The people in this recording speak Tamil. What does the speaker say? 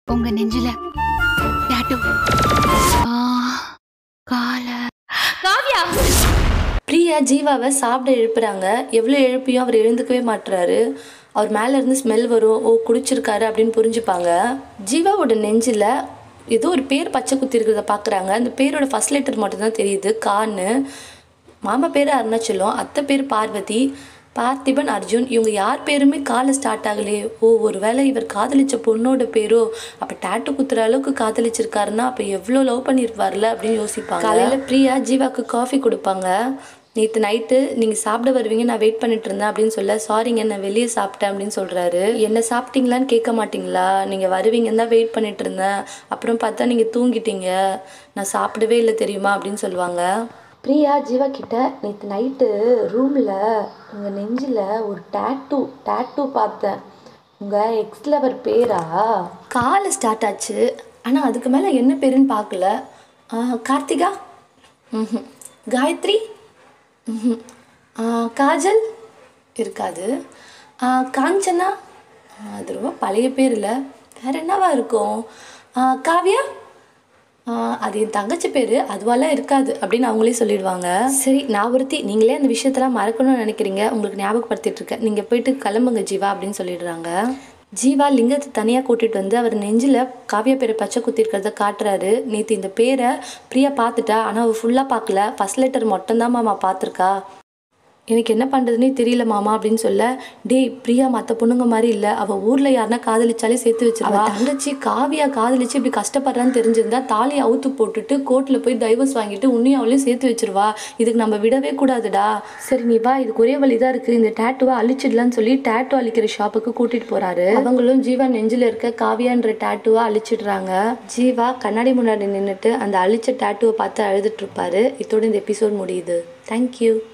உங்க நெஞ்சில டாட்டூ கால காவ்யா பிரியா ஜீவாவை சாப்பிட எழுப்புறாங்க எவ்வளோ எழுப்பியும் அவர் எழுந்துக்கவே மாட்டுறாரு அவர் மேலே இருந்து ஸ்மெல் வரும் ஓ குடிச்சிருக்காரு அப்படின்னு புரிஞ்சுப்பாங்க ஜீவாவோட நெஞ்சில் ஏதோ ஒரு பேர் பச்சை குத்தி இருக்கிறத பார்க்குறாங்க அந்த பேரோட ஃபர்ஸ்ட் லெட்டர் மட்டும்தான் தெரியுது கான்னு மாமா பேர் அருணாச்சலம் அத்தை பேர் பார்வதி பார்த்திபன் அர்ஜுன் இவங்க யார் பேருமே காலை ஸ்டார்ட் ஆகலையே ஓ ஒருவேளை இவர் காதலிச்ச பொண்ணோட பேரோ அப்போ டேட்டு குத்துற அளவுக்கு காதலிச்சிருக்காருன்னா அப்போ எவ்வளோ லவ் பண்ணியிருப்பார்ல அப்படின்னு யோசிப்பாங்க காலையில் பிரியா ஜீவாக்கு காஃபி கொடுப்பாங்க நேற்று நைட்டு நீங்கள் சாப்பிட வருவீங்க நான் வெயிட் பண்ணிட்டு இருந்தேன் அப்படின்னு சொல்ல சாரிங்க நான் வெளியே சாப்பிட்டேன் அப்படின்னு சொல்கிறாரு என்ன சாப்பிட்டீங்களான்னு கேட்க மாட்டீங்களா நீங்கள் வருவீங்கன்னு தான் வெயிட் பண்ணிட்டு இருந்தேன் அப்புறம் பார்த்தா நீங்கள் தூங்கிட்டீங்க நான் சாப்பிடவே இல்லை தெரியுமா அப்படின்னு சொல்லுவாங்க பிரியா ஜீவா கிட்ட நேற்று நைட்டு ரூமில் உங்கள் நெஞ்சில் ஒரு டேட்டூ டேட்டூ பார்த்தேன் உங்கள் எக்ஸ் லவர் பேரா காலை ஸ்டார்ட் ஆச்சு ஆனால் அதுக்கு மேலே என்ன பேருன்னு பார்க்கல ஆ, கார்த்திகா ம் காயத்ரி ம்ஹும். ஆ, காஜல் இருக்காது ஆ, காஞ்சனா ஆ, அது ரொம்ப பழைய பேர் இல்லை வேற என்னவா இருக்கும் ஆ, காவ்யா ஆ, அது என் தங்கச்சி பேர் அதுவாலாம் இருக்காது அப்படின்னு அவங்களே சொல்லிடுவாங்க சரி நான் ஒருத்தி நீங்களே அந்த விஷயத்தெல்லாம் மறக்கணும்னு நினைக்கிறீங்க உங்களுக்கு ஞாபகப்படுத்திட்டு இருக்கேன் நீங்கள் போயிட்டு கிளம்புங்க ஜீவா அப்படின்னு சொல்லிடுறாங்க ஜீவா லிங்கத்தை தனியாக கூட்டிகிட்டு வந்து அவர் நெஞ்சில் காவியா பேரை பச்சை குத்திருக்கிறத காட்டுறாரு நேற்று இந்த பேரை பிரியா பார்த்துட்டா ஆனால் அவள் ஃபுல்லாக பார்க்கல ஃபர்ஸ்ட் லெட்டர் மட்டும்தான் மாமா பார்த்துருக்கா எனக்கு என்ன பண்ணுறதுனே தெரியல மாமா அப்படின்னு சொல்ல டேய் பிரியா மற்ற பொண்ணுங்க மாதிரி இல்லை அவள் ஊரில் யாருன்னா காதலிச்சாலே சேர்த்து வச்சிருவா தங்கச்சி காவியா காதலிச்சு இப்படி கஷ்டப்படுறான்னு தெரிஞ்சிருந்தா தாலியை அவுத்து போட்டுட்டு கோர்ட்டில் போய் டைவர்ஸ் வாங்கிட்டு உன்னையும் அவளையும் சேர்த்து வச்சிருவா இதுக்கு நம்ம விடவே கூடாதுடா சரி நீ வா இதுக்கு ஒரே வழி தான் இருக்குது இந்த டேட்டுவை அழிச்சிடலான்னு சொல்லி டேட்டு அழிக்கிற ஷாப்புக்கு கூட்டிகிட்டு போகிறாரு அவங்களும் ஜீவா நெஞ்சில் இருக்க காவியான்ற டேட்டுவை அழிச்சிடுறாங்க ஜீவா கண்ணாடி முன்னாடி நின்றுட்டு அந்த அழிச்ச டேட்டுவை பார்த்து அழுதுட்டு இருப்பாரு இதோட இந்த எபிசோட் முடியுது தேங்க்யூ